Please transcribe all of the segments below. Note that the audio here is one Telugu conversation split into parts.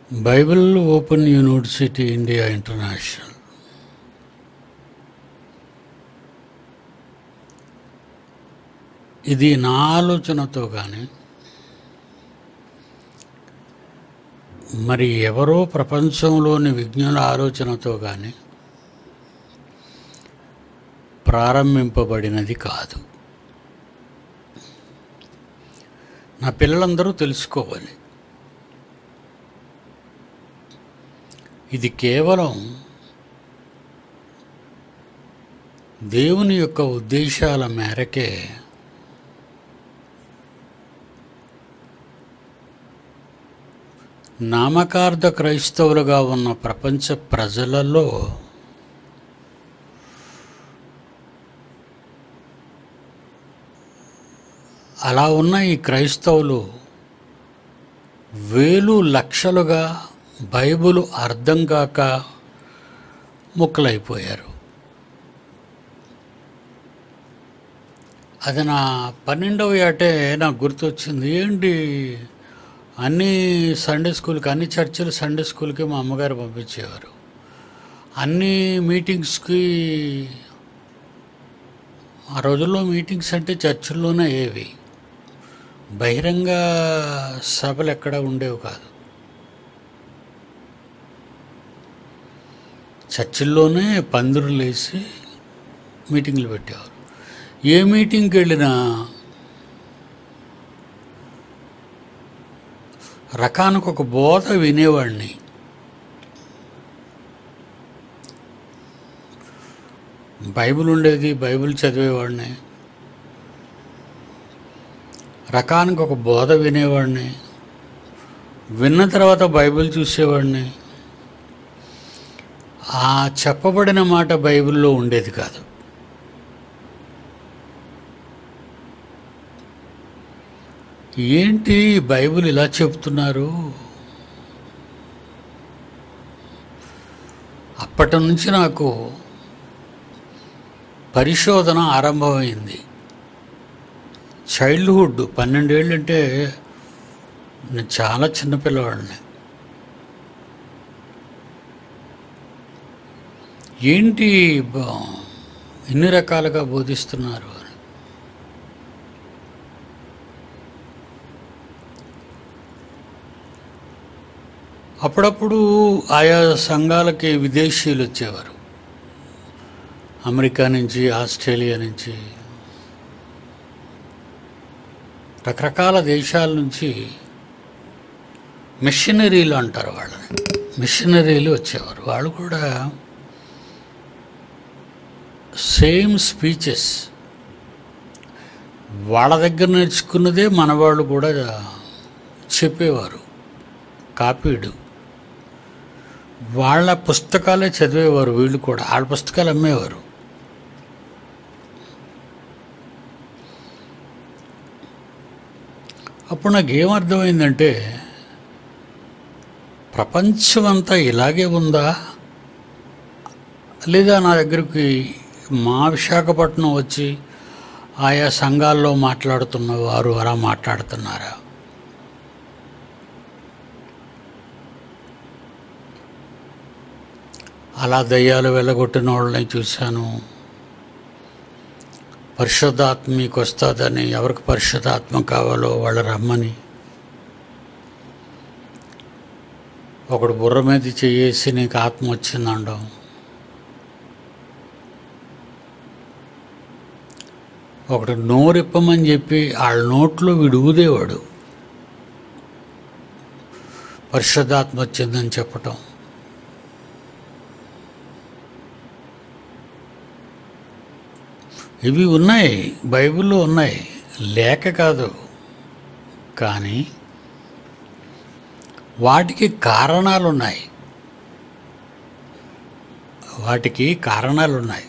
Bible open university India international ఇది నా ఆలోచనతో కానీ మరి ఎవరో ప్రపంచంలోని విజ్ఞుల ఆలోచనతో కానీ ప్రారంభింపబడినది కాదు నా పిల్లలందరూ తెలుసుకోవాలి ఇది కేవలం దేవుని యొక్క ఉద్దేశాల మేరకే నామకార్థ క్రైస్తవులుగా ఉన్న ప్రపంచ ప్రజలలో అలా ఉన్న ఈ క్రైస్తవులు వేలు లక్షలుగా బైబిల్ అర్థం కాక ముక్కలైపోయారు అది నా పన్నెండవ ఏటే నాకు గుర్తొచ్చింది ఏంటి అన్ని సండే స్కూల్కి అన్ని చర్చిలు సండే స్కూల్కి మా అమ్మగారు పంపించేవారు అన్ని మీటింగ్స్కి ఆ రోజుల్లో మీటింగ్స్ అంటే చర్చిల్లోనే అయ్యేవి బహిరంగ సభలు ఎక్కడ ఉండేవి కాదు చర్చిల్లోనే పందిరులు వేసి మీటింగ్లు పెట్టేవారు ఏ మీటింగ్కి వెళ్ళినా రకానికి ఒక బోధ వినేవాడిని బైబిల్ ఉండేది బైబిల్ చదివేవాడిని రకానికి ఒక బోధ వినేవాడిని విన్న తర్వాత బైబిల్ చూసేవాడిని ఆ చెప్పబడిన మాట బైబిల్లో ఉండేది కాదు ఏంటి బైబిల్ ఇలా చెప్తున్నారు అప్పటి నుంచి నాకు పరిశోధన ఆరంభమైంది చైల్డ్హుడ్ పన్నెండేళ్ళు అంటే నేను చాలా చిన్నపిల్లవాడిని ఏంటి బ- ఇన్ని రకాలుగా బోధిస్తున్నారు అని అప్పుడప్పుడు ఆయా సంఘాలకి విదేశీయులు వచ్చేవారు అమెరికా నుంచి ఆస్ట్రేలియా నుంచి రకరకాల దేశాల నుంచి మిషనరీలు అంటారు వాళ్ళని మిషనరీలు వచ్చేవారు వాళ్ళు కూడా సేమ్ స్పీచెస్ వాళ్ళ దగ్గర నేర్చుకున్నదే మన వాళ్ళు కూడా చెప్పేవారు కాపీడు వాళ్ళ పుస్తకాలే చదివేవారు వీళ్ళు కూడా వాళ్ళ పుస్తకాలు అమ్మేవారు అప్పుడు నాకు ఏమర్థమైందంటే ప్రపంచం అంతా ఇలాగే ఉందా లేదా నా దగ్గరికి మా విశాఖపట్నం వచ్చి ఆయా సంఘాల్లో మాట్లాడుతున్న వారు అలా మాట్లాడుతున్నారా అలా దయ్యాలు వెళ్ళగొట్టిన వాళ్ళని చూశాను పరిశుద్ధాత్మ మీకు వస్తుందని ఎవరికి పరిశుద్ధాత్మ కావాలో వాళ్ళు రమ్మని ఒకడు బుర్ర మీద చేసి నీకు ఆత్మ వచ్చిందండం ఒకడు నోరిప్పమని చెప్పి వాళ్ళ నోట్లో వీడు ఊదేవాడు పరిశుద్ధాత్మ వచ్చిందని చెప్పటం ఇవి ఉన్నాయి బైబిల్లో ఉన్నాయి లేక కాదు కానీ వాటికి కారణాలు ఉన్నాయి వాటికి కారణాలు ఉన్నాయి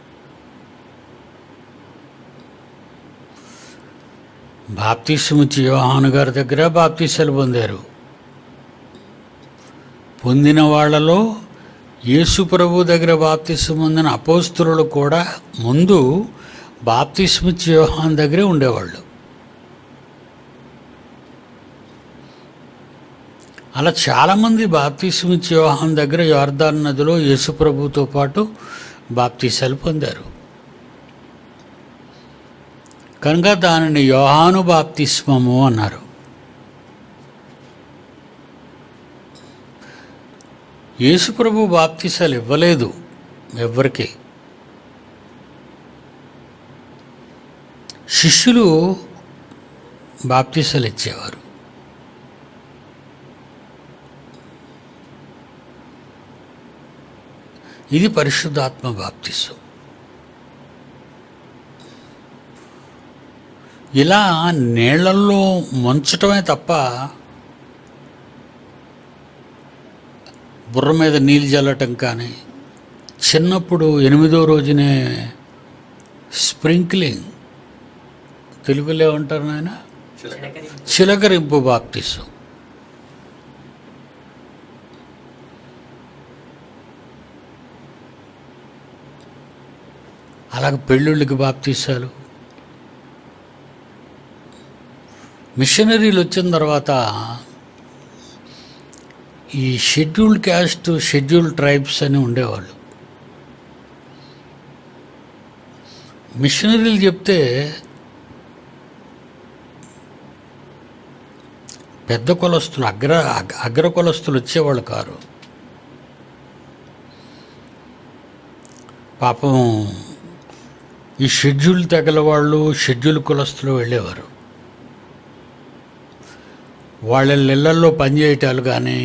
బాప్తిస్మిచ్చి యోహాను గారి దగ్గర బాప్తిసాలు పొందారు పొందిన వాళ్ళలో యేసు ప్రభు దగ్గర బాప్తిసం పొందిన అపోస్తులు కూడా ముందు బాప్తిస్మిచ్చి యోహాన్ దగ్గరే ఉండేవాళ్ళు అలా చాలామంది బాప్తీసం ఇచ్చే యోహాన్ దగ్గర యోర్దాన్ నదిలో యేసుప్రభుతో పాటు బాప్తీసాలు పొందారు కనుక దానిని యోహాను బాప్తిస్మము అన్నారు యేసుప్రభు బాప్తీసాలు ఇవ్వలేదు ఎవ్వరికి శిష్యులు బాప్తీసాలు ఇచ్చేవారు ఇది పరిశుద్ధాత్మ బాప్తిసం ఇలా నీళ్లల్లో ముంచటమే తప్ప బుర్ర మీద నీళ్ళు చల్లటం కానీ చిన్నప్పుడు ఎనిమిదో రోజునే స్ప్రింక్లింగ్ తెలుగులో ఏమంటారు నాయన చిలకరింపు బాప్తిసం అలాగే పెళ్ళిళ్ళకి బాప్తీసాలు మిషనరీలు వచ్చిన తర్వాత ఈ షెడ్యూల్డ్ క్యాస్ట్ షెడ్యూల్డ్ ట్రైబ్స్ అని ఉండేవాళ్ళు మిషనరీలు చెప్తే పెద్ద కులస్తులు అగ్ర అగ్- అగ్ర కులస్తులు వచ్చేవాళ్ళు కారు పాపం ఈ షెడ్యూల్ తెగల వాళ్ళు షెడ్యూల్ కులస్తులు వెళ్ళేవారు వాళ్ళ ఇళ్లల్లో పనిచేయటాలు కానీ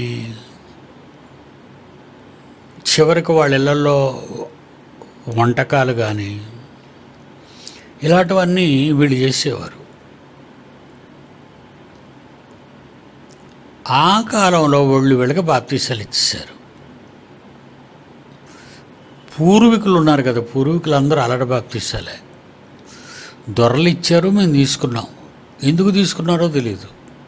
చివరికి వాళ్ళ ఇళ్లల్లో వంటకాలు కానీ ఇలాంటివన్నీ వీళ్ళు చేసేవారు ఆ కాలంలో వాళ్ళు వీళ్ళకి బాప్తీసాలు ఇచ్చేశారు పూర్వీకులు ఉన్నారు కదా పూర్వీకులు అందరూ అలడ బాప్తీసాలే దొరలు ఇచ్చారు మేము తీసుకున్నాం ఎందుకు తీసుకున్నారో తెలియదు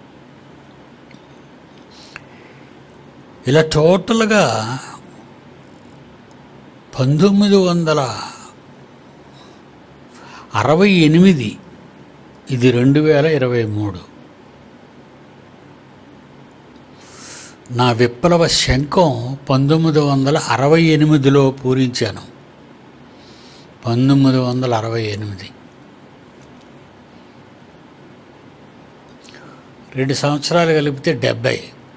ఇలా టోటల్గా పంతొమ్మిది వందల అరవై ఎనిమిది ఇది రెండు వేల ఇరవై మూడు నా విప్లవ శంఖం పంతొమ్మిది వందల అరవై ఎనిమిదిలో పూరించాను పంతొమ్మిది వందల అరవై ఎనిమిది రెండు సంవత్సరాలు కలిపితే డెబ్బై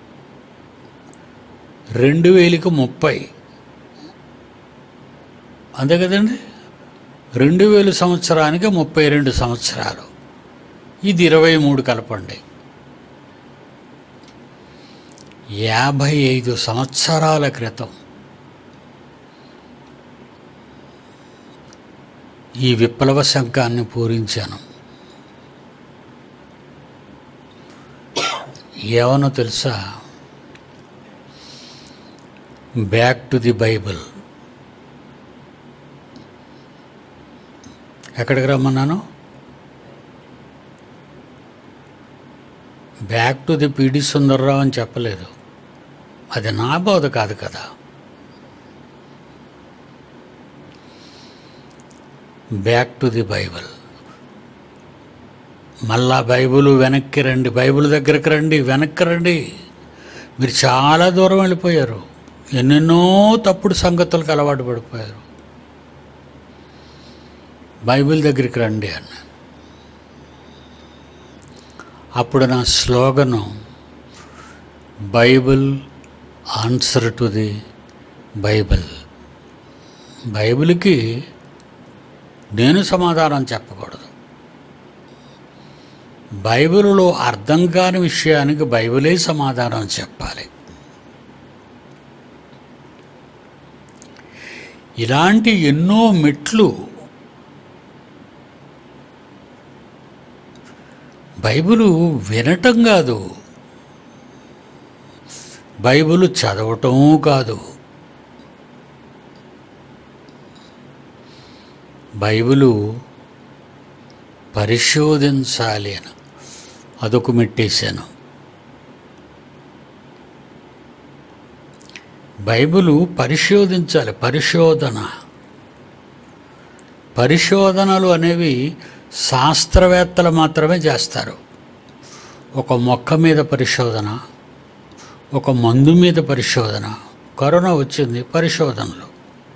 రెండు వేలకు ముప్పై అంతే కదండి రెండు వేలు సంవత్సరానికి ముప్పై రెండు సంవత్సరాలు ఇది ఇరవై మూడు కలపండి యాభై ఐదు సంవత్సరాల క్రితం ఈ విప్లవ శంఖాన్ని పూరించాను ఏమనో తెలుసా బ్యాక్ టు ది బైబిల్ ఎక్కడికి రమ్మన్నాను back to the P D Sundarrao అని చెప్పలేదు అది నా బోధ కాదు కదా బ్యాక్ టు ది బైబిల్ మళ్ళా బైబిల్ వెనక్కి రండి బైబిల్ దగ్గరికి రండి వెనక్కి రండి మీరు చాలా దూరం వెళ్ళిపోయారు ఎన్నెన్నో తప్పుడు సంగతులకు అలవాటు పడిపోయారు బైబిల్ దగ్గరికి రండి అన్న అప్పుడు నా slogan Bible answer to the Bible బైబిల్కి నేను సమాధానం చెప్పకూడదు బైబిల్లో అర్థం కాని విషయానికి బైబిలే సమాధానం చెప్పాలి ఇలాంటి ఎన్నో మెట్లు బైబిలు వినటం కాదు బైబిల్ చదవటం కాదు బైబిలు పరిశోధించాలి అని అదొక మెట్టేశాను బైబిలు పరిశోధించాలి పరిశోధన పరిశోధనలు అనేవి శాస్త్రవేత్తలు మాత్రమే చేస్తారు ఒక మొక్క మీద పరిశోధన ఒక మందు మీద పరిశోధన కరోనా వచ్చింది పరిశోధనలు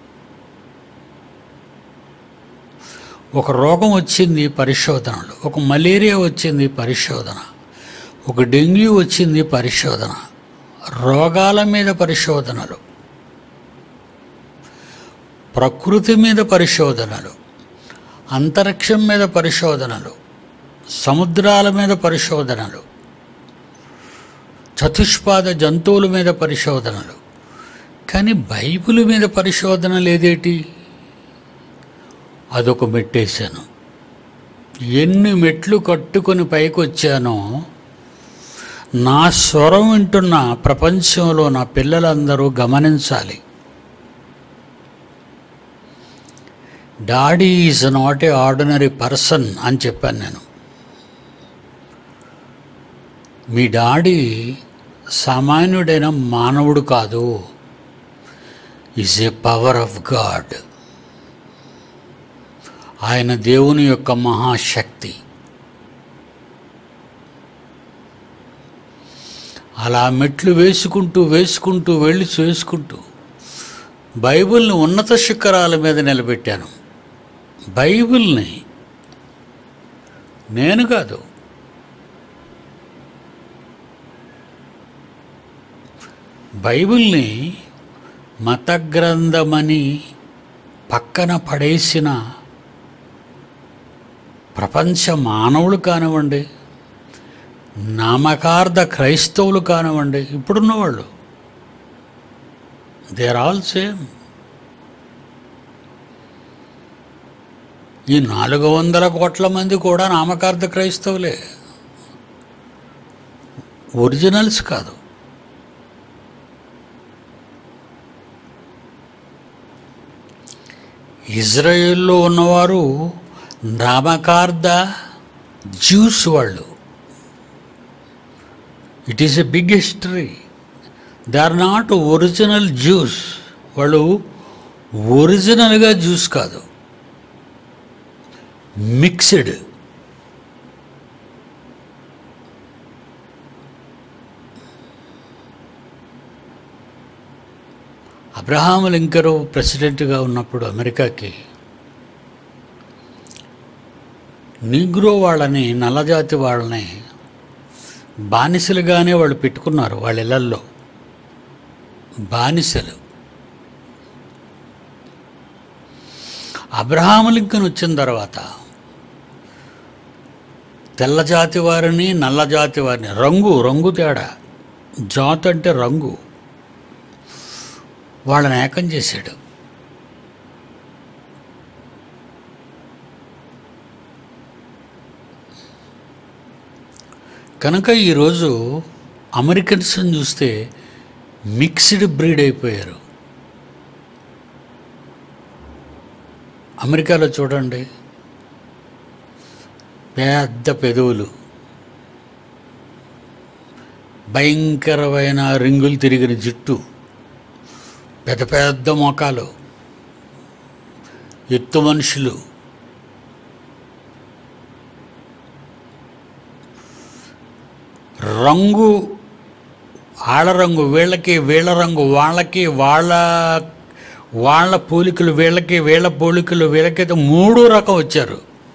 ఒక రోగం వచ్చింది పరిశోధనలు ఒక మలేరియా వచ్చింది పరిశోధన ఒక డెంగ్యూ వచ్చింది పరిశోధన రోగాల మీద పరిశోధనలు ప్రకృతి మీద పరిశోధనలు అంతరిక్షం మీద పరిశోధనలు సముద్రాల మీద పరిశోధనలు చతుష్పాద జంతువుల మీద పరిశోధనలు కానీ బైబిల్ మీద పరిశోధన లేదేటి అదొక మెట్టేశాను ఎన్ని మెట్లు కట్టుకొని పైకి వచ్చానో నా స్వరం వింటున్న ప్రపంచంలో నా పిల్లలందరూ గమనించాలి daddy is not a ordinary person అని చెప్పాను నేను మీ డాడీ సామాన్యుడైన మానవుడు కాదు is a power of God ఆయన దేవుని యొక్క మహాశక్తి అలా మెట్లు వేసుకుంటూ వేసుకుంటూ వెళ్ళి చేసుకుంటూ బైబిల్ని ఉన్నత శిఖరాల మీద నిలబెట్టాను బైబిల్ని నేను కాదు బైబిల్ని మత గ్రంథమని పక్కన పడేసిన ప్రపంచ మానవులు కానివ్వండి నామకార్థ క్రైస్తవులు కానివ్వండి ఇప్పుడున్న వాళ్ళు దే ఆర్ ఆల్ సేమ్ ఈ నాలుగు వందల కోట్ల మంది కూడా నామకార్థ క్రైస్తవులే ఒరిజినల్స్ కాదు ఇజ్రాయెల్లో ఉన్నవారు నామకార్థ జ్యూస్ వాళ్ళు it is a big history they are not original Jews వాళ్ళు ఒరిజినల్గా జ్యూస్ కాదు మిక్స్డ్ అబ్రహాం లింకరు ప్రెసిడెంట్గా ఉన్నప్పుడు అమెరికాకి నీగ్రో వాళ్ళని నల్లజాతి వాళ్ళని బానిసలుగానే వాళ్ళు పెట్టుకున్నారు వాళ్ళ ఇళ్ళల్లో బానిసలు అబ్రహాం లింకన్ వచ్చిన తర్వాత తెల్ల జాతి వారిని నల్ల జాతి వారిని రంగు రంగు తేడా జాత్ అంటే రంగు వాళ్ళని ఏకం చేశాడు కనుక ఈరోజు అమెరికన్స్ని చూస్తే మిక్స్డ్ బ్రీడ్ అయిపోయారు అమెరికాలో చూడండి పెద్ద పెదవులు భయంకరమైన రింగులు తిరిగిన జుట్టు పెద్ద పెద్ద మొఖాలు ఎత్తు మనుషులు రంగు ఆళ్ళ రంగు వీళ్ళకి వీళ్ళ రంగు వాళ్ళకి వాళ్ళ వాళ్ళ పోలికలు వీళ్ళకి వీళ్ళ పోలికలు వీళ్ళకైతే మూడో రకం వచ్చారు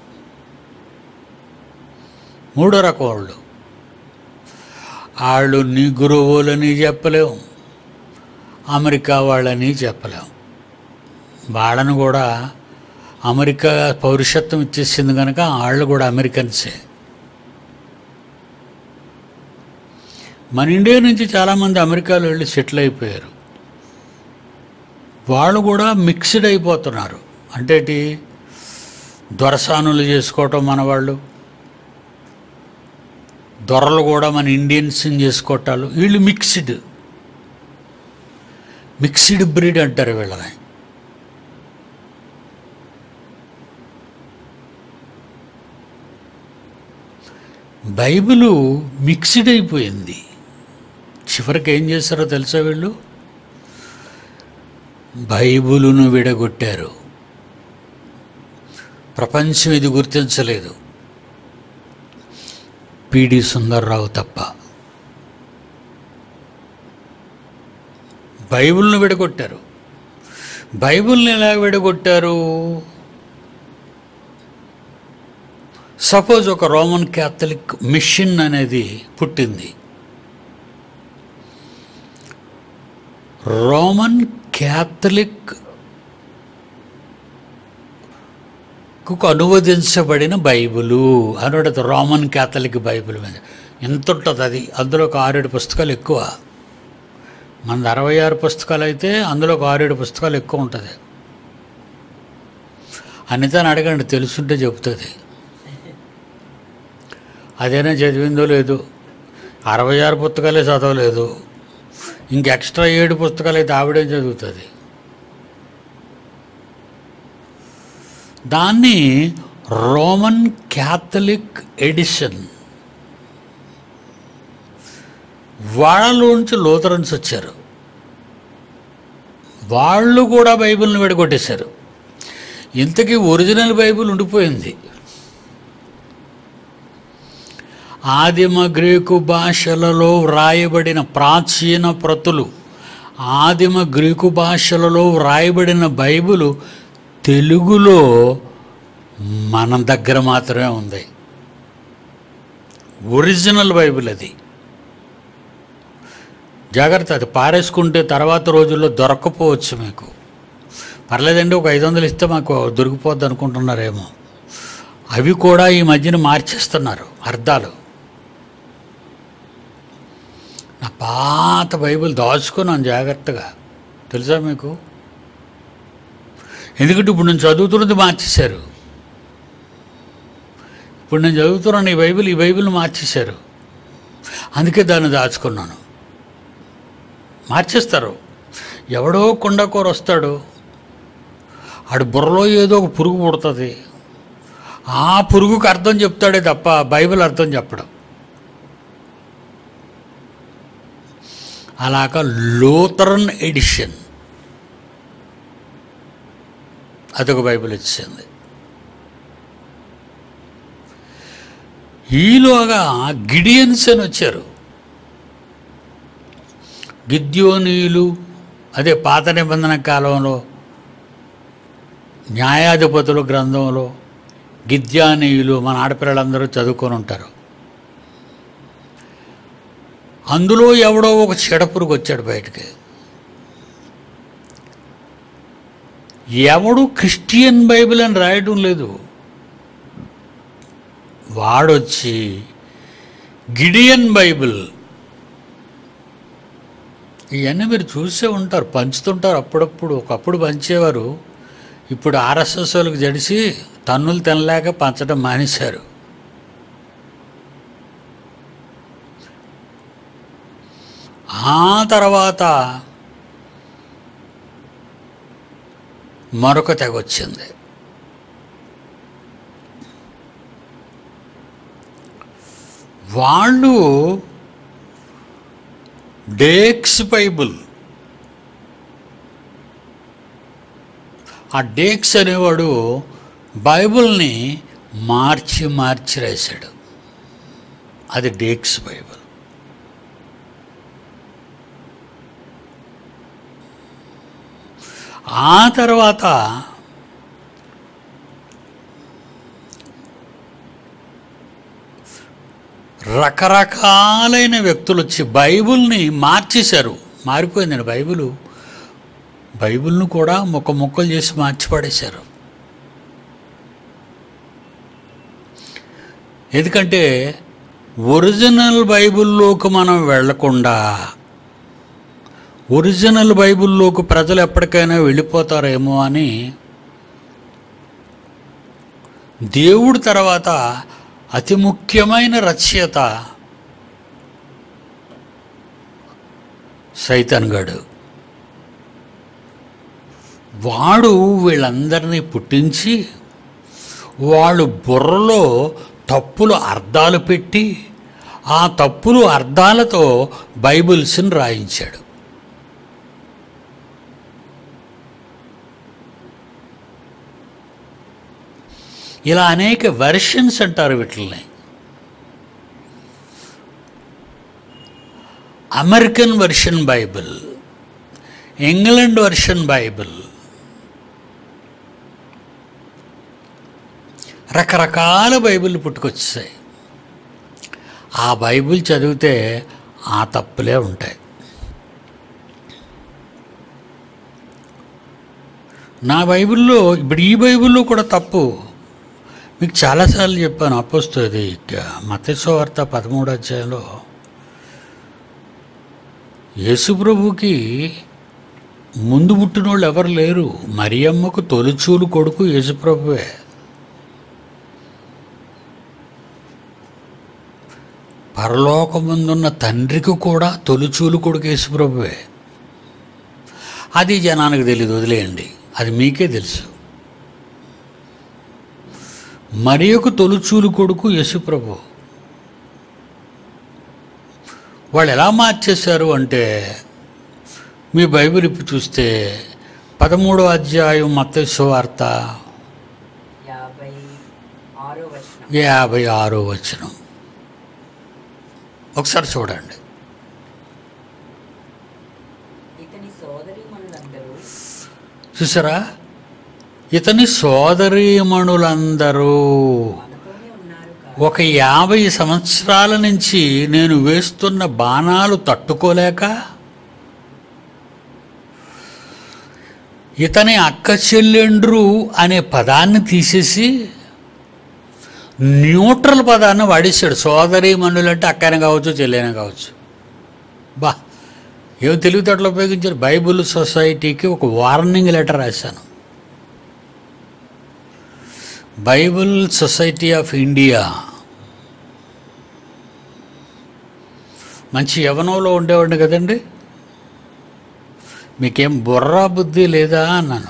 మూడో రకం వాళ్ళు వాళ్ళు నీ గురువులని చెప్పలేము అమెరికా వాళ్ళని చెప్పలేం వాళ్ళని కూడా అమెరికా పౌరుషత్వం ఇచ్చేసింది కనుక వాళ్ళు కూడా అమెరికన్సే మన ఇండియా నుంచి చాలామంది అమెరికాలో వెళ్ళి సెటిల్ అయిపోయారు వాళ్ళు కూడా మిక్స్డ్ అయిపోతున్నారు అంటే ఏంటి దొరసానులు చేసుకోవటం మన వాళ్ళు దొరలు కూడా మన ఇండియన్స్ని చేసుకోవటాలు వీళ్ళు మిక్స్డ్ మిక్స్డ్ బ్రీడ్ అంటారు వీళ్ళని బైబిలు మిక్స్డ్ అయిపోయింది చివరికి ఏం చేస్తారో తెలుసా వీళ్ళు బైబిలును విడగొట్టారు ప్రపంచం ఇది గుర్తించలేదు పిడి సుందర్రావు తప్ప బైబిల్ని విడగొట్టారు బైబిల్ని ఎలా విడగొట్టారు సపోజ్ ఒక రోమన్ క్యాథలిక్ మిషన్ అనేది పుట్టింది రోమన్ క్యాథలిక్ కు అనువదించబడిన బైబిలు అనడదు రోమన్ క్యాథలిక్ బైబిల్ మీద ఎంత ఉంటుంది అది అందులో ఒక ఆరేడు పుస్తకాలు ఎక్కువ మనది అరవై ఆరు పుస్తకాలు అయితే అందులో ఒక ఆరేడు పుస్తకాలు ఎక్కువ ఉంటుంది అనితని అడగండి తెలుసుంటే చెబుతుంది అదేనా చదివిందో లేదు అరవై ఆరు పుస్తకాలే చదవలేదు ఇంక ఎక్స్ట్రా ఏడు పుస్తకాలు అయితే ఆవిడేం చదువుతుంది దాన్ని రోమన్ క్యాథలిక్ ఎడిషన్ వాళ్ళలోంచి లోతరన్స్ వచ్చారు వాళ్ళు కూడా బైబిల్ని విడగొట్టేశారు ఇంతకీ ఒరిజినల్ బైబిల్ ఉండిపోయింది ఆదిమ గ్రీకు భాషలలో వ్రాయబడిన ప్రాచీన ప్రతులు ఆదిమ గ్రీకు భాషలలో వ్రాయబడిన బైబిలు తెలుగులో మన దగ్గర మాత్రమే ఉంది ఒరిజినల్ బైబిల్ అది జాగ్రత్త అది పారేసుకుంటే తర్వాత రోజుల్లో దొరక్కపోవచ్చు మీకు పర్లేదండి ఒక ఐదు వందలు ఇస్తే మాకు దొరికిపోద్ది అనుకుంటున్నారేమో అవి కూడా ఈ మధ్యన మార్చేస్తున్నారు అర్థాలు నా పాత బైబిల్ దాచుకున్నాను జాగ్రత్తగా తెలుసా మీకు ఎందుకంటే ఇప్పుడు నేను చదువుతున్నది మార్చేశారు ఇప్పుడు నేను చదువుతున్నాను ఈ బైబిల్ ఈ బైబిల్ మార్చేశారు అందుకే దాన్ని దాచుకున్నాను మార్చేస్తారు ఎవడో కొండకూర వస్తాడు ఆడు బుర్రలో ఏదో ఒక పురుగు పుడుతుంది ఆ పురుగుకు అర్థం చెప్తాడే తప్ప బైబిల్ అర్థం చెప్పడం అలాగా లూథరన్ ఎడిషన్ అదొక బైబిల్ ఇచ్చింది ఈలోగా గిడియన్స్ అని వచ్చారు గిద్యోనీయులు అదే పాత నిబంధన కాలంలో న్యాయాధిపతుల గ్రంథంలో గిద్యానీయులు మన ఆడపిల్లలందరూ చదువుకొని ఉంటారు అందులో ఎవడో ఒక చెడపురుగు వచ్చాడు బయటికి ఎవడు క్రిస్టియన్ బైబిల్ అని రాయడం లేదు వాడొచ్చి గిడియన్ బైబిల్ ఇవన్నీ మీరు చూసే ఉంటారు పంచుతుంటారు అప్పుడప్పుడు ఒకప్పుడు పంచేవారు ఇప్పుడు ఆర్ఎస్ఎస్ వాళ్ళకి జడిసి తన్నులు తినలేక పంచడం మానేశారు ఆ తర్వాత మరొక తెగ వచ్చింది వాళ్ళు డేక్స్ బైబుల్ ఆ డేక్స్ అనేవాడు బైబిల్ని మార్చి మార్చి రాశాడు అది డేక్స్ బైబిల్ ఆ తర్వాత రకరకాలైన వ్యక్తులు వచ్చి బైబిల్ని మార్చేశారు మారిపోయిందండి బైబిల్ బైబిల్ను కూడా ముక్క ముక్కలు చేసి మార్చి పడేశారు ఎందుకంటే ఒరిజినల్ బైబిల్లోకి మనం వెళ్లకుండా ఒరిజినల్ బైబిల్లోకి ప్రజలు ఎప్పటికైనా వెళ్ళిపోతారేమో అని దేవుడు తర్వాత అతి ముఖ్యమైన రచయిత సైతన్ గడు వాడు వీళ్ళందరినీ పుట్టించి వాళ్ళు బుర్రలో తప్పులు అర్థాలు పెట్టి ఆ తప్పులు అర్థాలతో బైబిల్స్ని రాయించాడు ఇలా అనేక వెర్షన్స్ అంటారు వీటిని American version Bible England version Bible రకరకాల బైబిల్ పుట్టుకొచ్చాయి ఆ బైబిల్ చదివితే ఆ తప్పులే ఉంటాయి నా బైబిల్లో ఇప్పుడు ఈ బైబిల్లో కూడా తప్పు మీకు చాలాసార్లు చెప్పాను అపోస్తుంది మత్స్యవార్త పదమూడు అధ్యాయంలో యేసుప్రభుకి ముందు పుట్టిన వాళ్ళు ఎవరు లేరు మరియమ్మకు తొలిచూలు కొడుకు యేసుప్రభువే పరలోకముందున్న తండ్రికి కూడా తొలిచూలు కొడుకు యేసుప్రభువే అది జనానికి తెలియదు వదిలేయండి అది మీకే తెలుసు మరియకు తొలిచూలు కొడుకు యేసుప్రభు వాళ్ళు ఎలా మార్చేశారు అంటే మీ బైబిల్ ఇప్పు చూస్తే పదమూడో అధ్యాయం మత్తయి వార్త యాభై ఆరో వచనం యాభై ఆరో వచనం ఒకసారి చూడండి ఇతని సోదరీమణులందరూ చూసారా ఇతని సోదరీమణులందరూ మనతోనే ఉన్నారు కాదు ఒక యాభై సంవత్సరాల నుంచి నేను వేస్తున్న బాణాలు తట్టుకోలేక ఇతని అక్క చెల్లెండ్రు అనే పదాన్ని తీసేసి న్యూట్రల్ పదాన్ని వాడేశాడు సోదరి మనులంటే అక్కనే కావచ్చు చెల్లెనే కావచ్చు బా ఏం తెలివితేటలు ఉపయోగించారు బైబిల్ సొసైటీకి ఒక వార్నింగ్ లెటర్ రాశాను బైబిల్ సొసైటీ ఆఫ్ ఇండియా మంచి యవనంలో ఉండేవాడిని కదండి మీకేం బుర్ర బుద్ధి లేదా అన్నాను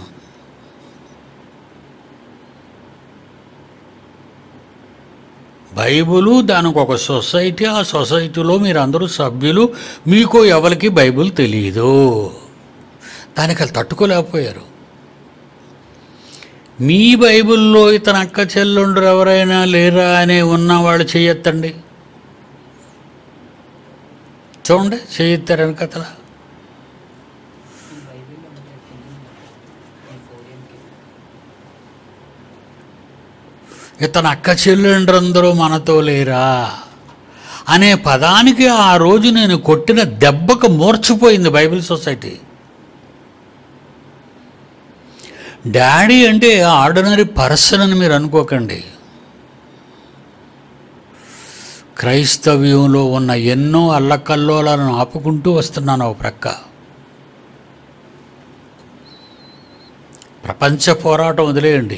బైబిలు దానికి ఒక సొసైటీ ఆ సొసైటీలో మీరు అందరూ సభ్యులు మీకు ఎవరికి బైబిల్ తెలియదు దానికి వాళ్ళు తట్టుకోలేకపోయారు మీ బైబిల్లో ఇతను అక్క చెల్లుండ్రు ఎవరైనా లేరా అనే ఉన్నవాళ్ళు చేయొత్తండి చూడండి చేయొత్తారని కథలా ఈ బైబిల్లో ఉండేది నేను ఫోరియన్కి ఇతను అక్క చెల్లెండ్రందరూ మనతో లేరా అనే పదానికి ఆ రోజు నేను కొట్టిన దెబ్బకు మూర్చిపోయింది బైబిల్ సొసైటీ డాడీ అంటే ఆర్డినరీ పర్సన్ అని మీరు అనుకోకండి క్రైస్తవ్యంలో ఉన్న ఎన్నో అల్లకల్లోలను ఆపుకుంటూ వస్తున్నాను ఒక ప్రక్క ప్రపంచ పోరాటం వదిలేయండి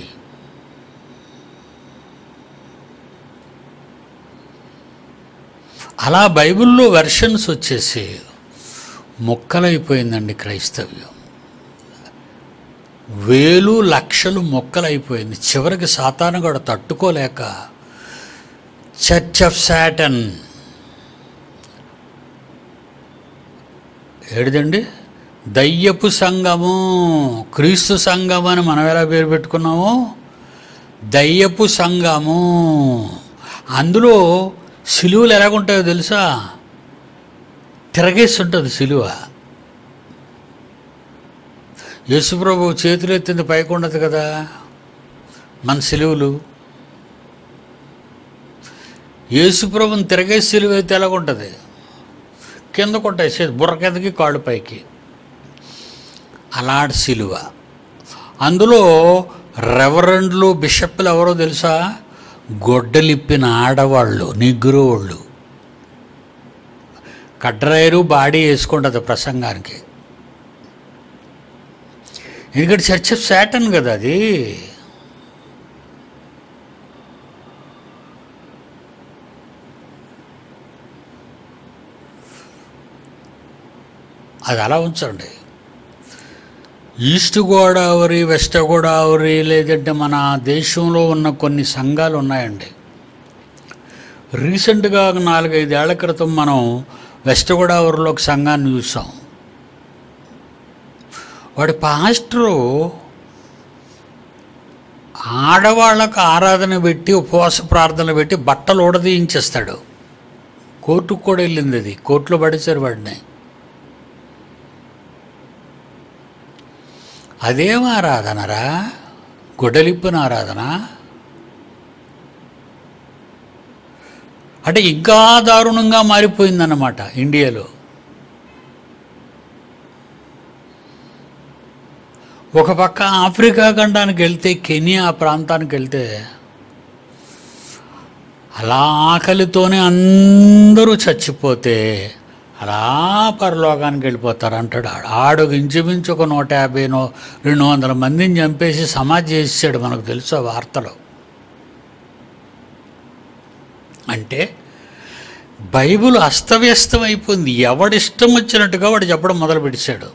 అలా బైబిల్లో వెర్షన్స్ వచ్చేసి మొక్కలైపోయిందండి క్రైస్తవ్యం వేలు లక్షలు మొక్కలైపోయింది చివరికి సాతాను కూడా తట్టుకోలేక చర్చ్ ఆఫ్ శాటన్ ఏడిదండి దయ్యపు సంఘము క్రీస్తు సంఘం అని మనం ఎలా పేరు పెట్టుకున్నామో దయ్యపు సంఘము అందులో సిలువలు ఎలాగుంటాయో తెలుసా తిరగేసి ఉంటుంది సిలువ యేసుప్రభు చేతులు ఎత్తింది పైకి ఉండదు కదా మన సిలువలు యేసుప్రభుని తిరగేసి సిలువ అయితే ఎలాగుంటుంది కింద కొట్టేసేది బుర్ర కిందకి కాళ్ళు పైకి అలాంటి సిలువ అందులో రెవరెండ్లు బిషప్లు ఎవరో తెలుసా గొడ్డలిప్పిన ఆడవాళ్ళు నిగ్రోళ్ళు కడ్రాయరు బాడీ వేసుకుంటుంది ప్రసంగానికి ఎందుకంటే చర్చ్ ఆఫ్ శాటన్ కదా అది అది అలా ఉంచండి ఈస్ట్ గోదావరి వెస్ట్ గోదావరి లేదంటే మన దేశంలో ఉన్న కొన్ని సంఘాలు ఉన్నాయండి రీసెంట్గా ఒక నాలుగైదేళ్ల క్రితం మనం వెస్ట్ గోదావరిలో ఒక సంఘాన్ని చూసాం వాడి పాస్టరు ఆడవాళ్ళకు ఆరాధన పెట్టి ఉపవాస ప్రార్థన పెట్టి బట్టలు ఊడదీయించేస్తాడు కోర్టుకు కూడా వెళ్ళింది అది కోర్టులో పడేశారు వాడిని అదేం ఆరాధనరా గుడ్డలిప్పున ఆరాధన అంటే ఇంకా దారుణంగా మారిపోయిందన్నమాట ఇండియాలో ఒక పక్క ఆఫ్రికా ఖండానికి వెళ్తే కెనియా ప్రాంతానికి వెళ్తే అలా ఆకలితోనే అందరూ చచ్చిపోతే అలా పరలోకానికి వెళ్ళిపోతారు అంటాడు ఆడు ఆడు ఇంచుమించు ఒక నూట యాభైనో రెండు వందల మందిని చంపేసి సమాధి చేసాడు మనకు తెలుసు ఆ వార్తలో అంటే బైబిల్ అస్తవ్యస్తం అయిపోయింది ఎవడిష్టం వచ్చినట్టుగా వాడు చెప్పడం మొదలు పెట్టాడు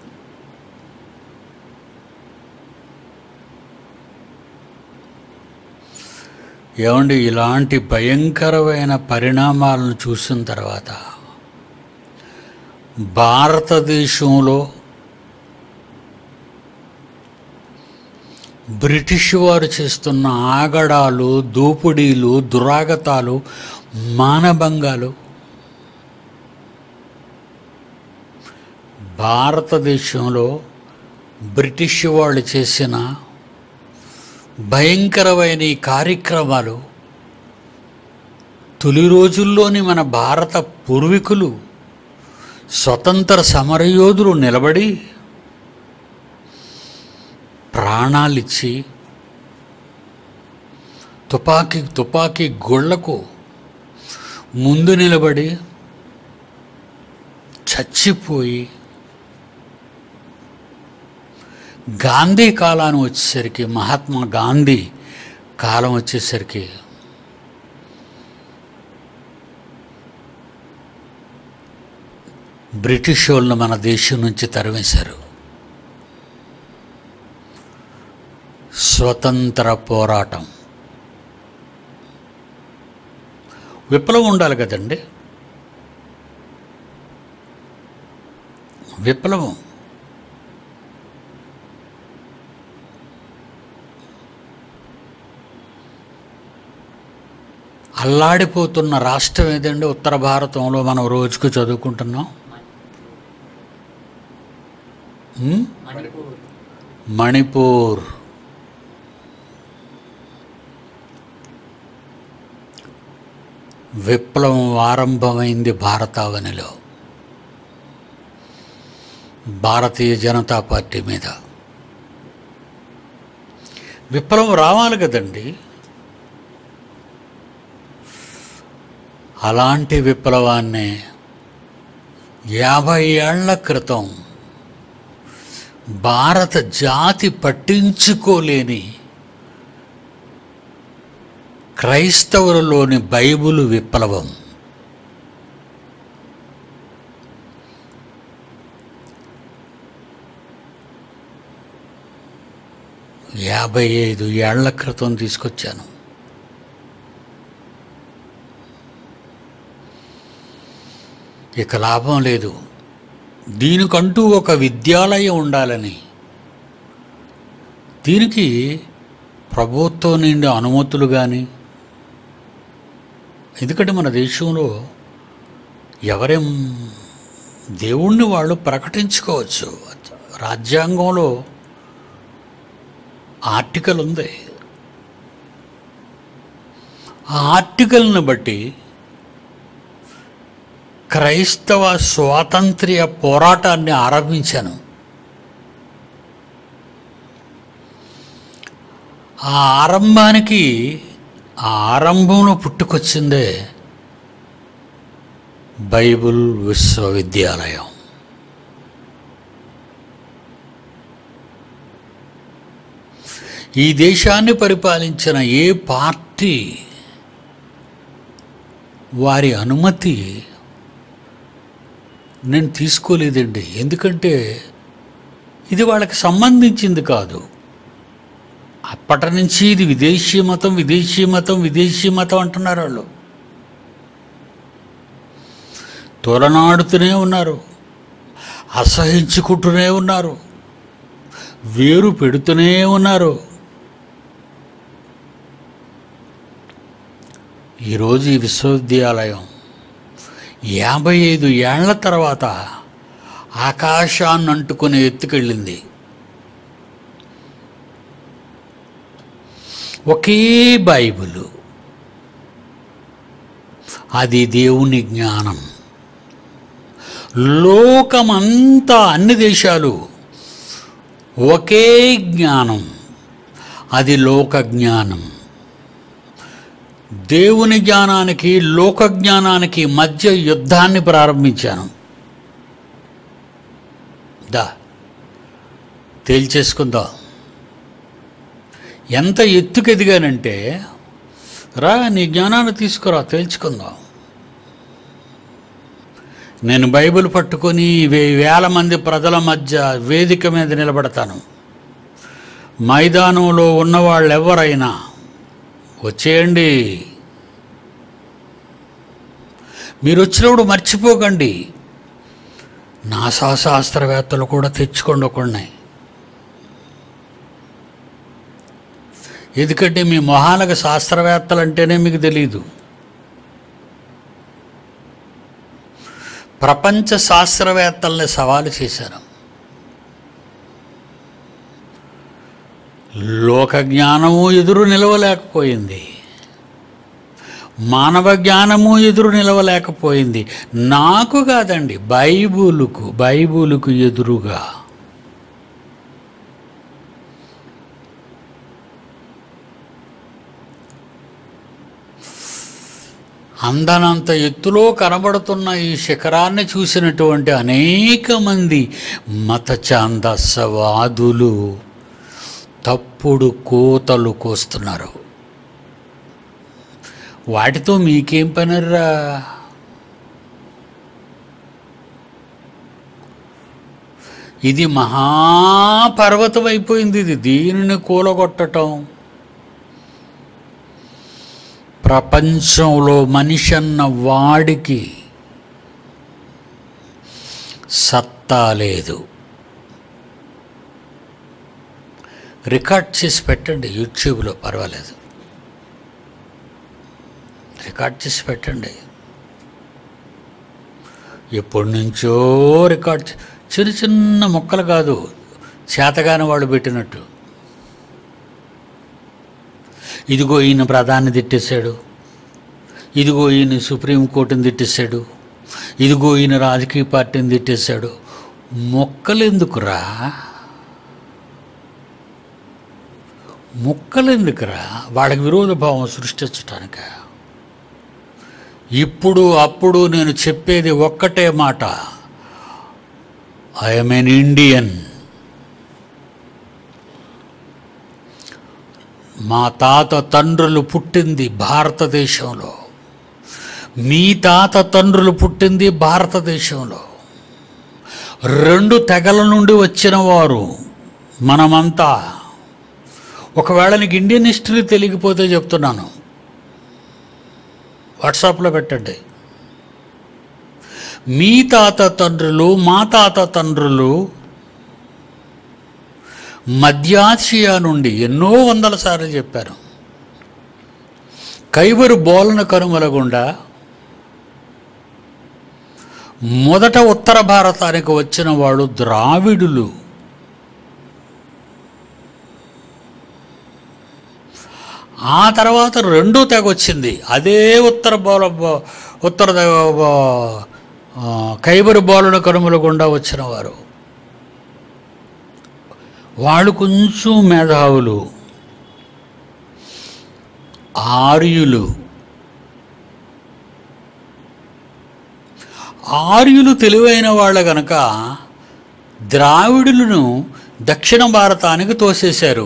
ఏమండి ఇలాంటి భయంకరమైన పరిణామాలను చూసిన తర్వాత భారతదేశంలో బ్రిటిష్ వారు చేస్తున్న ఆగడాలు దోపిడీలు దురాగతాలు మానభంగాలు భారతదేశంలో బ్రిటిష్ వాళ్ళు చేసిన భయంకరమైన ఈ కార్యక్రమాలు తొలి రోజుల్లోని మన భారత పూర్వీకులు స్వతంత్ర సమరయోధులు నిలబడి ప్రాణాలిచ్చి తుపాకీ తుపాకీ గొళ్లకు ముందు నిలబడి చచ్చిపోయి గాంధీ కాలాన్ని వచ్చేసరికి మహాత్మా గాంధీ కాలం వచ్చేసరికి బ్రిటిష్ వాళ్ళని మన దేశం నుంచి తరిమేశారు స్వతంత్ర పోరాటం విప్లవం ఉండాలి కదండి విప్లవం అల్లాడిపోతున్న రాష్ట్రం ఏదండి ఉత్తర భారతంలో మనం రోజుకు చదువుకుంటున్నాం ఉమ్? మణిపూర్ మణిపూర్ విప్లవం ఆరంభమైంది భారతావనిలో భారతీయ జనతా పార్టీ మీద విప్లవం రావాలి కదండి అలాంటి విప్లవాన్ని యాభై ఏళ్ల క్రితం భారత జాతి పట్టించుకోలేని క్రైస్తవులలోని బైబిల్ విప్లవం యాభై ఐదు ఏళ్ల క్రితం తీసుకొచ్చాను ఇక లాభం లేదు దీనికంటూ ఒక విద్యాలయం ఉండాలని దీనికి ప్రభుత్వం నుండి అనుమతులు కానీ ఎందుకంటే మన దేశంలో ఎవరేం దేవుణ్ణి వాళ్ళు ప్రకటించుకోవచ్చు రాజ్యాంగంలో ఆర్టికల్ ఉంది ఆ ఆర్టికల్ని బట్టి క్రైస్తవ స్వాతంత్ర్య పోరాటాన్ని ఆరంభించాను ఆ ఆరంభానికి ఆ ఆరంభంలో పుట్టుకొచ్చిందే బైబిల్ విశ్వవిద్యాలయం ఈ దేశాన్ని పరిపాలించిన ఏ పార్టీ వారి అనుమతి నేను తీసుకోలేదండి ఎందుకంటే ఇది వాళ్ళకి సంబంధించింది కాదు అప్పటి నుంచి ఇది విదేశీ మతం విదేశీ మతం విదేశీ మతం అంటున్నారు వాళ్ళు తొలనాడుతూనే ఉన్నారు అసహించుకుంటూనే ఉన్నారు వేరు పెడుతూనే ఉన్నారు ఈరోజు ఈ విశ్వవిద్యాలయం యాభై ఐదు ఏళ్ల తర్వాత ఆకాశాన్ని అంటుకుని ఎత్తుకెళ్ళింది ఒకే బైబిలు అది దేవుని జ్ఞానం లోకమంతా అన్ని దేశాలు ఒకే జ్ఞానం అది లోక జ్ఞానం దేవుని జ్ఞానానికి లోక జ్ఞానానికి మధ్య యుద్ధాన్ని ప్రారంభించాను దా తేల్చేసుకుందాం ఎంత ఎత్తుకెదిగానంటే రా నీ జ్ఞానాన్ని తీసుకురా తేల్చుకుందాం నేను బైబిల్ పట్టుకొని వే- వేల మంది ప్రజల మధ్య వేదిక మీద నిలబడతాను మైదానంలో ఉన్నవాళ్ళు ఎవరైనా వచ్చేయండి మీరు వచ్చినప్పుడు మర్చిపోకండి నాసా శాస్త్రవేత్తలు కూడా తెచ్చుకోండి ఒకడిని ఎందుకంటే మీ మొహాలకు శాస్త్రవేత్తలు అంటేనే మీకు తెలియదు ప్రపంచ శాస్త్రవేత్తల్ని సవాలు చేశాను లోక జ్ఞానము ఎదురు నిలవలేకపోయింది మానవ జ్ఞానము ఎదురు నిలవలేకపోయింది నాకు కాదండి బైబులుకు బైబులుకు ఎదురుగా అందనంత ఎత్తులో కనబడుతున్న ఈ శిఖరాన్ని చూసినటువంటి అనేక మంది మత ఛాందస్సవాదులు తప్పుడు కోతలు కోస్తున్నారు వాటితో మీకేం పనిరా ఇది మహాపర్వతం అయిపోయింది ఇది దీనిని కూలగొట్టటం ప్రపంచంలో మనిషి అన్న వాడికి సత్తా లేదు రికార్డ్ చేసి పెట్టండి యూట్యూబ్లో పర్వాలేదు రికార్డ్ చేసి పెట్టండి ఎప్పటి నుంచో రికార్డ్ చే- చిన్న చిన్న మొక్కలు కాదు చేతగాని వాళ్ళు పెట్టినట్టు ఇదిగో ఈయన ప్రధాని తిట్టేశాడు ఇదిగో ఈయన సుప్రీంకోర్టుని తిట్టేశాడు ఇదిగో ఈయన రాజకీయ పార్టీని తిట్టేశాడు మొక్కలు ఎందుకురా మొక్కలు ఎందుకురా వాళ్ళకి విరోధ భావం సృష్టించటానిక ఇప్పుడు అప్పుడు నేను చెప్పేది ఒక్కటే మాట ఐఎమ్ ఎన్ ఇండియన్ మా తాత తండ్రులు పుట్టింది భారతదేశంలో మీ తాత తండ్రులు పుట్టింది భారతదేశంలో రెండు తెగల నుండి వచ్చిన వారు మనమంతా ఒకవేళ నీకు ఇండియన్ హిస్టరీ తెలియకపోతే చెప్తున్నాను వాట్సాప్లో పెట్టండి మీ తాత తండ్రులు మా తాత తండ్రులు మధ్యాసియా నుండి ఎన్నో వందల సార్లు చెప్పారు కైబరు బోలన కనుమల గుండా మొదట ఉత్తర భారతానికి వచ్చిన వాడు ద్రావిడులు ఆ తర్వాత రెండో తెగ వచ్చింది అదే ఉత్తర బోల బో- ఉత్తర తెగ బో- ఆ, కైబరు బోలన కనుమల గుండా వచ్చిన వారు వాళ్ళు కొంచెం మేధావులు ఆర్యులు ఆర్యులు తెలివైన వాళ్ళ గనక ద్రావిడులను దక్షిణ భారతానికి తోసేశారు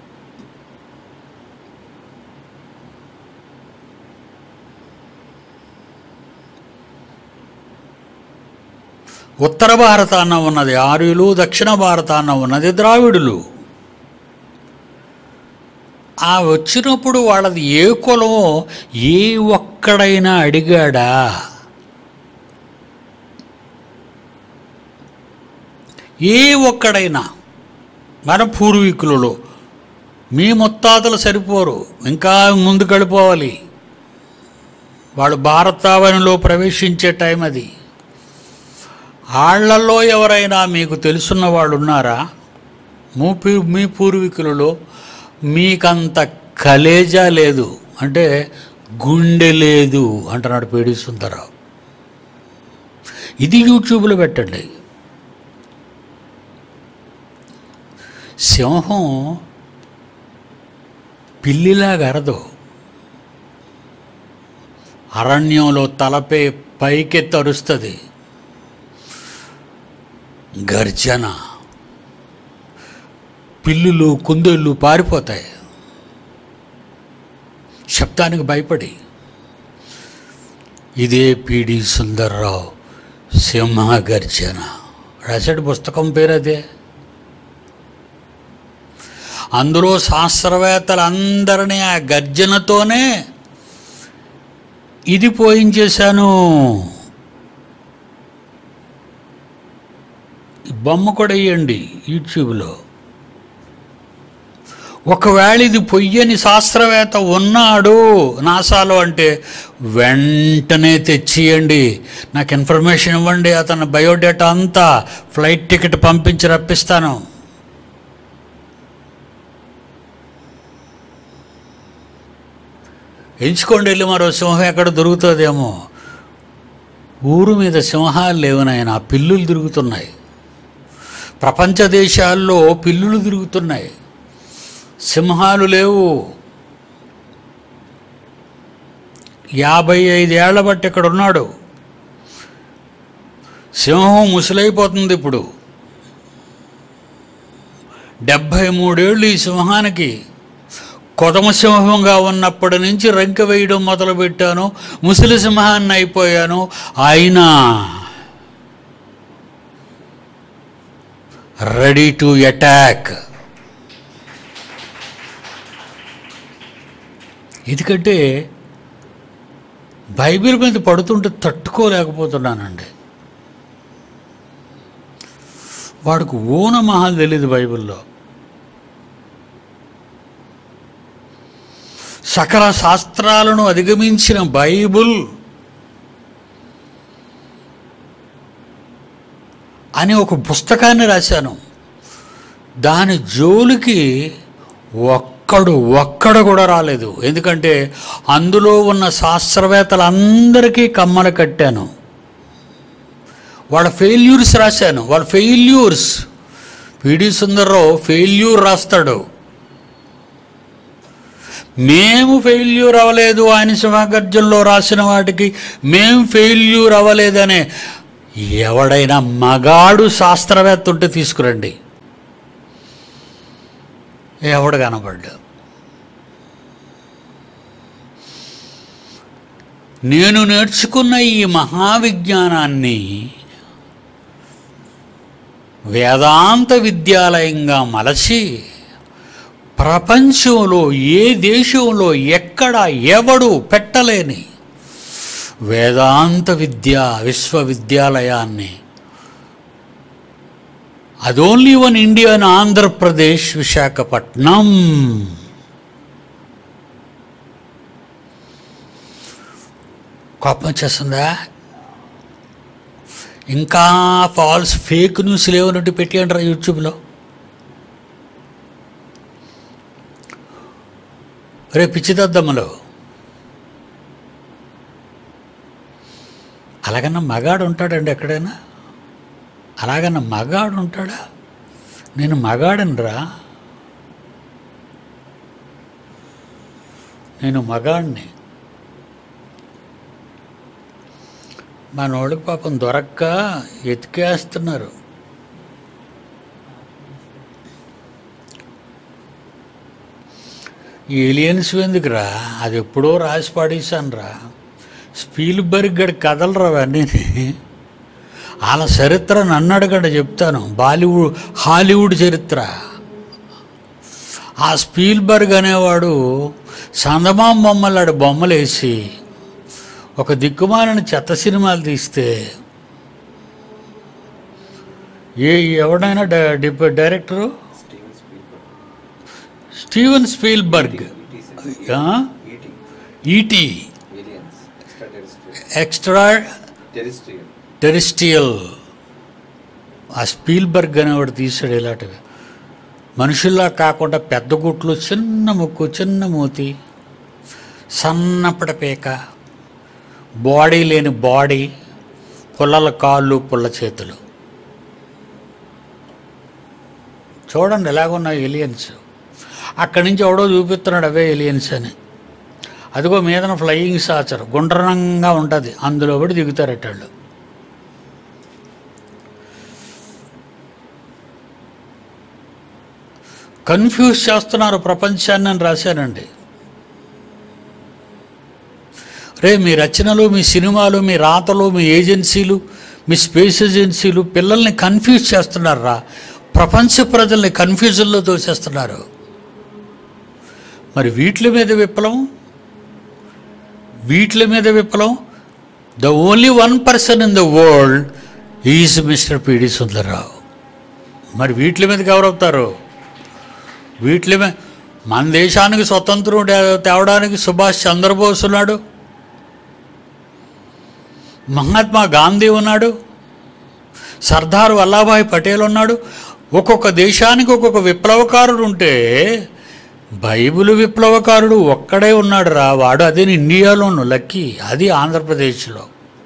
ఉత్తర భారతాన ఉన్నది ఆర్యులు దక్షిణ భారతాన ఉన్నది ద్రావిడులు ఆ వచ్చినప్పుడు వాళ్ళది ఏ కులమో ఏ ఒక్కడైనా అడిగాడా ఏ ఒక్కడైనా మన పూర్వీకులలో మీ ముత్తాతలు సరిపోరు ఇంకా ముందుకు వెళ్ళిపోవాలి వాళ్ళు భారతావనిలో ప్రవేశించే టైం అది ఆళ్లలో ఎవరైనా మీకు తెలుసున్న వాళ్ళు ఉన్నారా మీ పూ- మీ పూర్వీకులలో మీకంత కలేజా లేదు అంటే గుండె లేదు అంటున్నాడు పేడి సుందరరావు ఇది యూట్యూబ్లో పెట్టండి సింహం పిల్లిలాగా అరదు అరణ్యంలో తలపై పైకెత్తి అరుస్తుంది గర్జన పిల్లులు కుందేళ్ళు పారిపోతాయి శబ్దానికి భయపడి ఇదే పిడి సుందర్రావు సింహ గర్జన రాశాడు పుస్తకం పేరు అదే అందులో శాస్త్రవేత్తలందరినీ ఆ గర్జనతోనే ఇది పోయించేశాను ఈ బొమ్మ కూడా వేయండి యూట్యూబ్లో ఒకవేళ ఇది పొయ్యని శాస్త్రవేత్త ఉన్నాడు నాసాలో అంటే వెంటనే తెచ్చియండి నాకు ఇన్ఫర్మేషన్ ఇవ్వండి అతని బయోడేటా అంతా ఫ్లైట్ టికెట్ పంపించి రప్పిస్తాను ఎంచుకోండి వెళ్ళి మరో సింహం ఎక్కడ దొరుకుతుందేమో ఊరు మీద సింహాలు లేవు నాయన పిల్లులు తిరుగుతున్నాయి ప్రపంచ దేశాల్లో పిల్లులు తిరుగుతున్నాయి సింహాలు లేవు యాభై ఐదేళ్ల బట్టి ఇక్కడ ఉన్నాడు సింహం ముసలైపోతుంది ఇప్పుడు డెబ్భై మూడేళ్ళు ఈ సింహానికి కొదమ సింహంగా ఉన్నప్పటి నుంచి రంకె వేయడం మొదలుపెట్టాను ముసలి సింహాన్ని అయిపోయాను అయినా రెడీ టు అటాక్ ఎందుకంటే బైబిల్ మీద పడుతుంటే తట్టుకోలేకపోతున్నానండి వాడికి ఊన మహాలు తెలియదు బైబిల్లో సకల శాస్త్రాలను అధిగమించిన బైబుల్ అని ఒక పుస్తకాన్ని రాశాను దాని జోలికి ఒక్కడు ఒక్కడు కూడా రాలేదు ఎందుకంటే అందులో ఉన్న శాస్త్రవేత్తలందరికీ కమ్మలు కట్టాను వాళ్ళ ఫెయిల్యూర్స్ రాశాను వాళ్ళ ఫెయిల్యూర్స్ పిడి సుందర్రావు ఫెయిల్యూర్ రాస్తాడు మేము ఫెయిల్యూర్ అవ్వలేదు ఆయన సింహగర్జంలో రాసిన వాటికి మేము ఫెయిల్యూర్ అవ్వలేదనే ఎవడైనా మగాడు శాస్త్రవేత్త ఉంటే తీసుకురండి ఎవడు కనబడ్డా నేను నేర్చుకున్న ఈ మహావిజ్ఞానాన్ని వేదాంత విద్యాలయంగా మలచి ప్రపంచంలో ఏ దేశంలో ఎక్కడ ఎవడు పెట్టలేని వేదాంత విద్యా విశ్వవిద్యాలయాన్ని అది only one India in Andhra Pradesh Visakhapatnam కోపం వచ్చేస్తుందా ఇంకా ఫాల్స్ ఫేక్ న్యూస్ లేవనట్టు పెట్టియంటారా యూట్యూబ్లో రే పిచ్చిదద్దమ్మలో అలాగన్నా మగాడు ఉంటాడండి ఎక్కడైనా అలాగన్నా మగాడు ఉంటాడా నేను మగాడనరా నేను మగాడిని మనోళ్ళకి పాపం దొరక్క ఎతికేస్తున్నారు ఈ ఏలియన్స్ ఎందుకురా అది ఎప్పుడో రాసి పాడేశాను రా స్పీల్బర్గ్ గడి కథలరా అవన్నీ వాళ్ళ చరిత్ర నన్ను అడగండి చెప్తాను బాలీవుడ్ హాలీవుడ్ చరిత్ర ఆ స్పీల్బర్గ్ అనేవాడు చందమామ బొమ్మలు ఆడు బొమ్మలు వేసి ఒక దిక్కుమాలని చెత్త సినిమాలు తీస్తే ఏ ఎవడైనా డై- డిప్- director Steven Spielberg Steven Spielberg ఆ? E T E T aliens extra terrestrial extra terrestrial terrestrial ఆ స్పీల్బర్గ్ అనేవాడు తీసాడు ఇలాంటివి మనుషుల్లా కాకుండా పెద్ద గుట్లు చిన్న ముక్కు చిన్న మూతి సన్నపడ పేక బాడీ లేని బాడీ పుల్లల కాళ్ళు పుల్ల చేతులు చూడండి ఎలాగున్నాయి ఎలియన్స్ అక్కడి నుంచి ఎవడో చూపిస్తున్నాడు అవే ఎలియన్స్ అని అదిగో మీదన ఫ్లయింగ్ సాచర్ గుండ్రంగా ఉంటుంది అందులో పడి దిగుతారట వాళ్ళు కన్ఫ్యూజ్ చేస్తున్నారు ప్రపంచాన్ని అని రాశానండి రే మీ రచనలు మీ సినిమాలు మీ రాతలు మీ ఏజెన్సీలు మీ స్పేస్ ఏజెన్సీలు పిల్లల్ని కన్ఫ్యూజ్ చేస్తున్నారు రా ప్రపంచ ప్రజల్ని కన్ఫ్యూజన్లో తోసేస్తున్నారు మరి వీటి మీద విప్లవం వీటి మీద విప్లవం the only one person in the world is mister P D Sundararao మరి వీటి మీదకి ఎవరవుతారు వీటి మీద మన దేశానికి స్వతంత్రం తే- తేవడానికి సుభాష్ చంద్రబోస్ ఉన్నాడు మహాత్మా గాంధీ ఉన్నాడు సర్దార్ వల్లభాయ్ పటేల్ ఉన్నాడు ఒక్కొక్క దేశానికి ఒక్కొక్క విప్లవకారుడు ఉంటే బైబిల్ విప్లవకారుడు ఒక్కడే ఉన్నాడు రా వాడు అదే ఇండియాలోను లక్కీ అది ఆంధ్రప్రదేశ్లో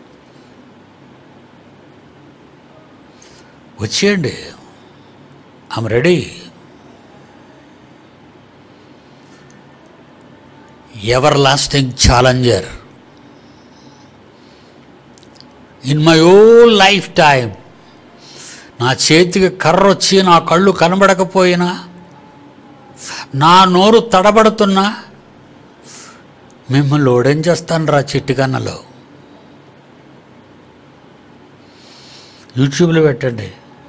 వచ్చేయండి I'm ready ever lasting challenger in my whole life time నా చేతికి కర్ర వచ్చి నా కళ్ళు కనబడకపోయినా నా నోరు తడబడుతున్నా మిమ్మల్ని ఓడేం చేస్తాను రా చిట్టికన్నలో యూట్యూబ్లో పెట్టండి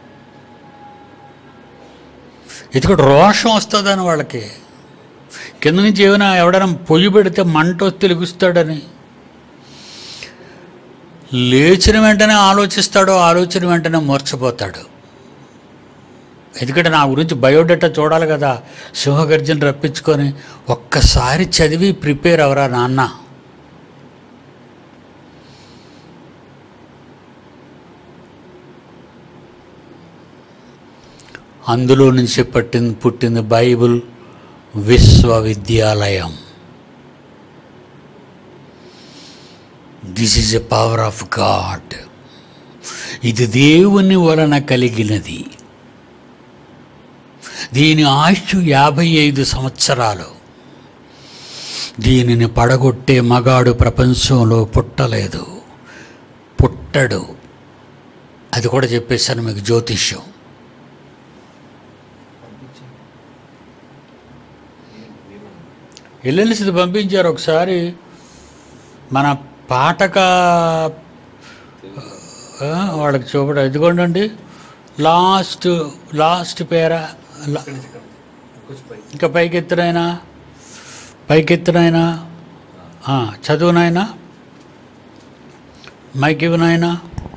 ఇదిగో రోషం వస్తుందని వాళ్ళకి కింద నుంచి ఏమైనా ఎవడైనా పొయ్యి పెడితే మంట వచ్చి తెలుగుస్తాడని లేచిన వెంటనే ఆలోచిస్తాడో ఆలోచన వెంటనే మూర్చపోతాడు ఎందుకంటే నా గురించి బయోడేటా చూడాలి కదా సింహగర్జన రప్పించుకొని ఒక్కసారి చదివి ప్రిపేర్ అవరా నాన్న అందులో నుంచి పట్టింది పుట్టింది బైబిల్ విశ్వవిద్యాలయం this is a power of God ఇది దేవుని వలన కలిగినది దీని ఆయుష్ యాభై ఐదు సంవత్సరాలు దీనిని పడగొట్టే మగాడు ప్రపంచంలో పుట్టలేదు పుట్టడు అది కూడా చెప్పేశాను మీకు జ్యోతిష్యం ఎల్ఎల్సిది పంపించారు ఒకసారి మన పాటక ఆ, వాళ్ళకి చూపడం ఇదిగోండి లాస్ట్ లాస్ట్ పేర లా- ఇంకా పైకెత్తునైనా పైకెత్తునైనా ఆ, చదువునైనా మైక్ ఇవ్వనైనా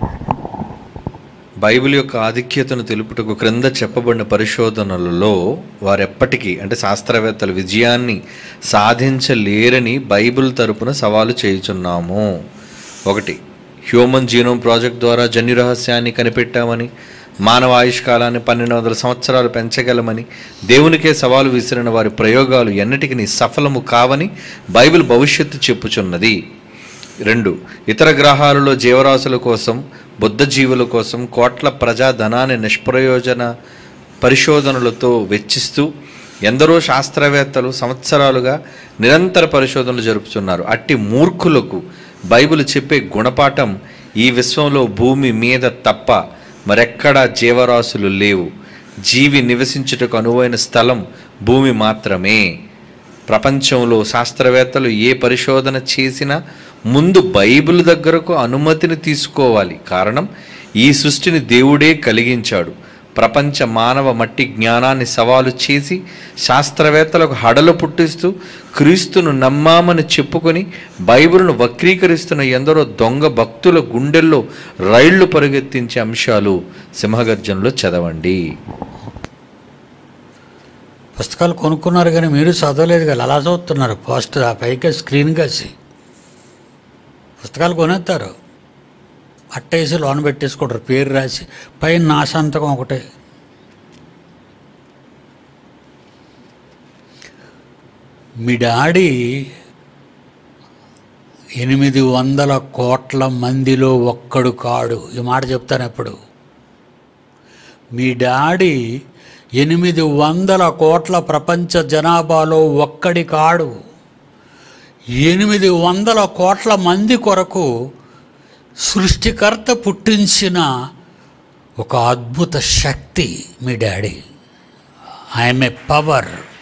బైబిల్ యొక్క ఆధిక్యతను తెలుపుటకు క్రింద చెప్పబడిన పరిశోధనలలో వారెప్పటికీ అంటే శాస్త్రవేత్తలు విజయాన్ని సాధించలేరని బైబిల్ తరపున సవాలు చేయుచున్నాము ఒకటి హ్యూమన్ జీనోమ్ ప్రాజెక్ట్ ద్వారా జన్యు రహస్యాన్ని కనిపెట్టామని మానవ ఆయుష్కాలాన్ని పన్నెండు వందల సంవత్సరాలు పెంచగలమని దేవునికే సవాలు విసిరిన వారి ప్రయోగాలు ఎన్నటికి సఫలము కావని బైబిల్ భవిష్యత్తు చెప్పుచున్నది రెండు ఇతర గ్రహాలలో జీవరాశుల కోసం బుద్ధ జీవుల కోసం కోట్ల ప్రజా ధనాన్ని నిష్ప్రయోజన పరిశోధనలతో వెచ్చిస్తూ ఎందరో శాస్త్రవేత్తలు సంవత్సరాలుగా నిరంతర పరిశోధనలు జరుపుతున్నారు అట్టి మూర్ఖులకు బైబిల్ చెప్పే గుణపాఠం ఈ విశ్వంలో భూమి మీద తప్ప మరెక్కడా జీవరాశులు లేవు జీవి నివసించుటకు అనువైన స్థలం భూమి మాత్రమే ప్రపంచంలో శాస్త్రవేత్తలు ఏ పరిశోధన చేసినా ముందు బైబిల్ దగ్గరకు అనుమతిని తీసుకోవాలి కారణం ఈ సృష్టిని దేవుడే కలిగించాడు ప్రపంచ మానవ మట్టి జ్ఞానాన్ని సవాలు చేసి శాస్త్రవేత్తలకు హడలు పుట్టిస్తూ క్రీస్తును నమ్మామని చెప్పుకొని బైబిల్ను వక్రీకరిస్తున్న ఎందరో దొంగ భక్తుల గుండెల్లో రైళ్లు పరిగెత్తించే అంశాలు సింహగర్జనలో చదవండి పుస్తకాలు కొనుక్కున్నారు కానీ మీరు చదవలేదు కదా అలా చదువుతున్నారు పోస్ట్ ఆ పైకి స్క్రీన్ కాసి పుస్తకాలు కొనేస్తారు అట్టేసి లోన్ పెట్టేసుకుంటారు పేరు రాసి పైన నా సంతకం ఒకటే మీ డాడీ ఎనిమిది వందల కోట్ల మందిలో ఒక్కడు కాడు ఈ మాట చెప్తాను ఎప్పుడు మీ డాడీ ఎనిమిది వందల కోట్ల ప్రపంచ జనాభాలో ఒక్కడి కాడు ఎనిమిది వందల కోట్ల మంది కొరకు సృష్టికర్త పుట్టించిన ఒక అద్భుత శక్తి మీ డాడీ ఐఎమ్ ఏ పవర్